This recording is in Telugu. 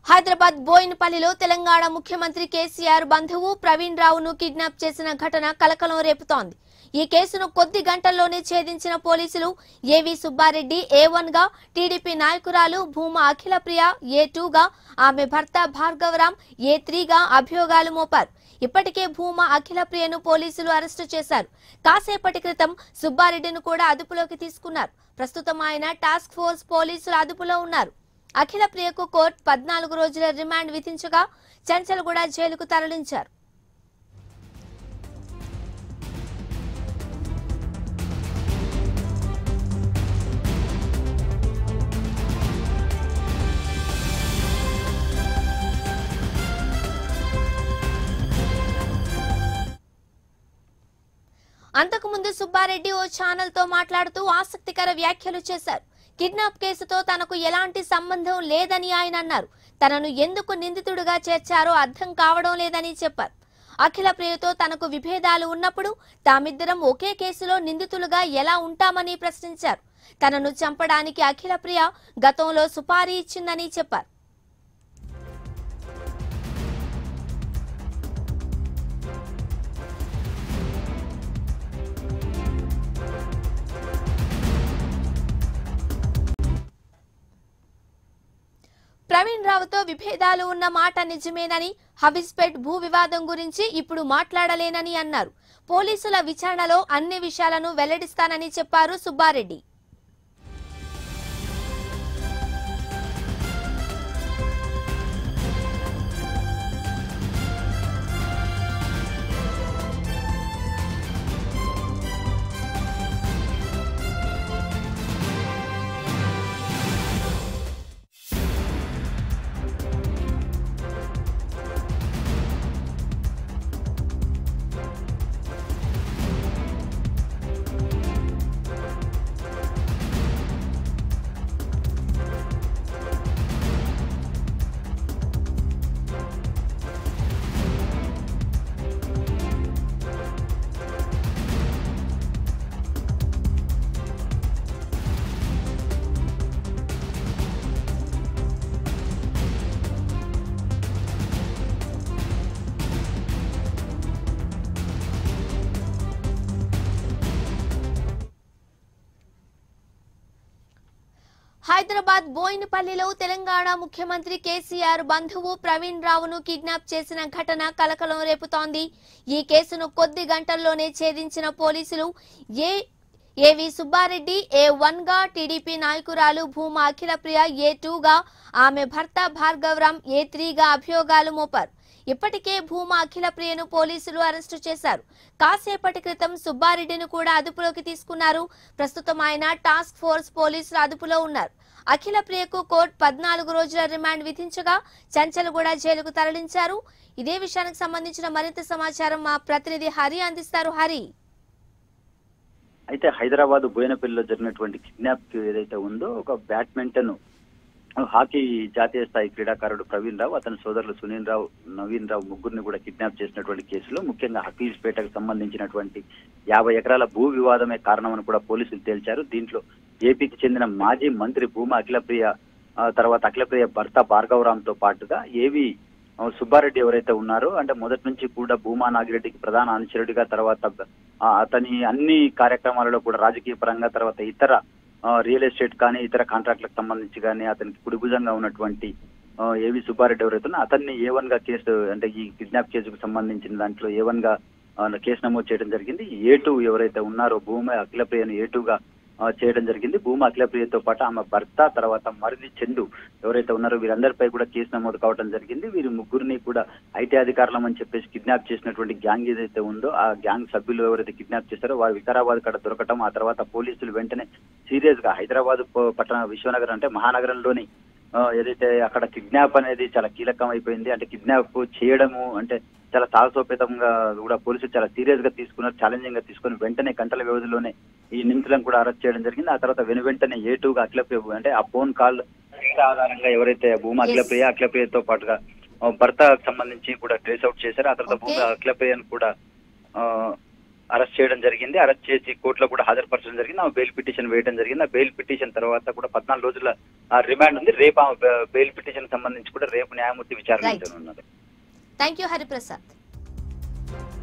హైదరాబాద్ బోయినపల్లిలో తెలంగాణ ముఖ్యమంత్రి కేసీఆర్ బంధువు ప్రవీణ్ రావును కిడ్నాప్ చేసిన ఘటన కలకలం రేపుతోంది ఈ కేసును కొద్ది గంటల్లోనే ఛేదించిన పోలీసులు ఏవి సుబ్బారెడ్డి ఏ వన్ గా టీడీపీ నాయకురాలు భూమా అఖిలప్రియ ఏ టూ గా ఆమె భర్త భార్గవరాం ఏ త్రీగా అభియోగాలు మోపారు ఇప్పటికే భూమా అఖిలప్రియను పోలీసులు అరెస్టు చేశారు కాసేపటి క్రితం సుబ్బారెడ్డిని కూడా అదుపులోకి తీసుకున్నారు ప్రస్తుతం ఆయన టాస్క్ ఫోర్స్ పోలీసుల అదుపులో ఉన్నారు అఖిల ప్రియకు కోర్టు పద్నాలుగు రోజుల రిమాండ్ విధించగా చంచల్గూడ జైలుకు తరలించారు అంతకుముందు సుబ్బారెడ్డి ఓ ఛానల్ తో మాట్లాడుతూ ఆసక్తికర వ్యాఖ్యలు చేశారు కిడ్నాప్ కేసుతో తనకు ఎలాంటి సంబంధం లేదని ఆయన అన్నారు తనను ఎందుకు నిందితుడిగా చేర్చారో అర్థం కావడం లేదని చెప్పారు అఖిల ప్రియతో తనకు విభేదాలు ఉన్నప్పుడు తామిద్దరం ఒకే కేసులో నిందితులుగా ఎలా ఉంటామని ప్రశ్నించారు తనను చంపడానికి అఖిల ప్రియ గతంలో సుపారీ ఇచ్చిందని చెప్పారు ప్రవీణ్ రావుతో విభేదాలు ఉన్న మాట నిజమేనని హబీస్పేట్ భూ వివాదం గురించి ఇప్పుడు మాట్లాడలేనని అన్నారు పోలీసుల విచారణలో అన్ని విషయాలను వెల్లడిస్తానని చెప్పారు సుబ్బారెడ్డి హైదరాబాద్ బోయినపల్లిలో తెలంగాణ ముఖ్యమంత్రి కేసీఆర్ బంధువు ప్రవీణ్ రావును కిడ్నాప్ చేసిన ఘటన కలకలం రేపుతోంది ఈ కేసును కొద్ది గంటల్లోనే ఛేదించిన పోలీసులు A AV Subba Reddy A one గా టీడీపీ నాయకురాలు భూమా అఖిలప్రియ ఏ టూ గా ఆమె భర్త భార్గవరాం ఏ త్రీగా అభియోగాలు మోపారు ఇప్పటికే భూమా అఖిలప్రియను పోలీసులు అరెస్టు చేశారు కాసేపటి క్రితం సుబ్బారెడ్డిని కూడా అదుపులోకి తీసుకున్నారు ప్రస్తుతం ఆయన టాస్క్ ఫోర్స్ పోలీసుల అదుపులో ఉన్నారు అఖిల ప్రియకు కోర్టు పద్నాలుగు రోజుల రిమాండ్ విధించగా చంచల్గూడ జైలుకు తరలించారు ఇదే విషయానికి సంబంధించిన మరింత సమాచారం మా ప్రతినిధి హరి అందిస్తారు హరి అయితే హైదరాబాద్ బోయినపల్లిలో జరిగినటువంటి కిడ్నాప్ ఏదైతే ఉందో ఒక బ్యాడ్మింటన్ హాకీ జాతీయ స్థాయి క్రీడాకారుడు ప్రవీణ్ రావు అతని సోదరులు సునీల్ రావు నవీన్ రావు ముగ్గురిని కూడా కిడ్నాప్ చేసినటువంటి కేసులో ముఖ్యంగా హఫీజ్పేటకు సంబంధించినటువంటి యాభై ఎకరాల భూ వివాదమే కారణమని కూడా పోలీసులు తేల్చారు దీంట్లో ఏపీకి చెందిన మాజీ మంత్రి భూమా అఖిలప్రియ ఆ, తర్వాత అఖిలప్రియ భర్త భార్గవరాంతో పాటుగా ఏవి ఆ, సుబ్బారెడ్డి ఎవరైతే ఉన్నారో అంటే మొదటి నుంచి కూడా భూమా నాగిరెడ్డికి ప్రధాన అనుచరుడిగా తర్వాత ఆ, అతని అన్ని కార్యక్రమాలలో కూడా రాజకీయ పరంగా తర్వాత ఇతర ఆ, రియల్ ఎస్టేట్ కానీ ఇతర కాంట్రాక్ట్లకు సంబంధించి కానీ అతనికి కుడిభుజంగా ఉన్నటువంటి ఆ, ఏవి సుబ్బారెడ్డి ఎవరైతే ఉన్నా అతన్ని ఏ వన్ గా కేసు అంటే ఈ కిడ్నాప్ కేసుకు సంబంధించిన దాంట్లో ఏ వన్ గా ఆ, కేసు నమోదు చేయడం జరిగింది ఏ టూ ఎవరైతే ఉన్నారో భూమి అఖిలప్రియను ఏ టూ గా ఆ, చేయడం జరిగింది భూమి అఖిలప్రియతో పాటు ఆమె భర్త తర్వాత మరిది చందు ఎవరైతే ఉన్నారో వీరందరిపై కూడా కేసు నమోదు కావడం జరిగింది వీరి ముగ్గురిని కూడా ఐటీ అధికారులం అని చెప్పేసి కిడ్నాప్ చేసినటువంటి గ్యాంగ్ ఏదైతే ఉందో ఆ గ్యాంగ్ సభ్యులు ఎవరైతే కిడ్నాప్ చేశారో వారు వికారాబాద్ కాడ దొరకటం ఆ తర్వాత పోలీసులు వెంటనే సీరియస్ గా హైదరాబాద్ ప- పట్టణ విశ్వనగరం అంటే మహానగరంలోని ఆ, ఏదైతే అక్కడ కిడ్నాప్ అనేది చాలా కీలకం అయిపోయింది అంటే కిడ్నాప్ చేయడము అంటే చాలా సాహసోపేతంగా కూడా పోలీసులు చాలా సీరియస్ గా తీసుకున్నారు ఛాలెంజింగ్ గా తీసుకుని వెంటనే గంటల వ్యవధిలోనే ఈ నిందితులను కూడా అరెస్ట్ చేయడం జరిగింది ఆ తర్వాత వెను వెంటనే ఏ టూగా అఖిలప్రియ అంటే ఆ ఫోన్ కాల్ ఆధారంగా ఎవరైతే భూమా Yes. అఖిలప్రియ అఖిలప్రియతో పాటుగా ఆ, భర్తకు సంబంధించి కూడా ట్రేస్ అవుట్ చేశారు ఆ తర్వాత Okay. భూమి అఖిలప్రియను కూడా ఆ, అరెస్ట్ చేయడం జరిగింది అరెస్ట్ చేసి కోర్టులో కూడా హాజరుపరచడం జరిగింది ఆమె బెయిల్ పిటిషన్ వేయడం జరిగింది ఆ బెయిల్ పిటిషన్ తర్వాత కూడా పద్నాలుగు రోజుల ఆ, రిమాండ్ ఉంది రేపు ఆమె బె- బెయిల్ పిటిషన్ సంబంధించి కూడా రేపు న్యాయమూర్తి విచారణ Right. ఉన్నారు థ్యాంక్ యూ హరిప్రసాద్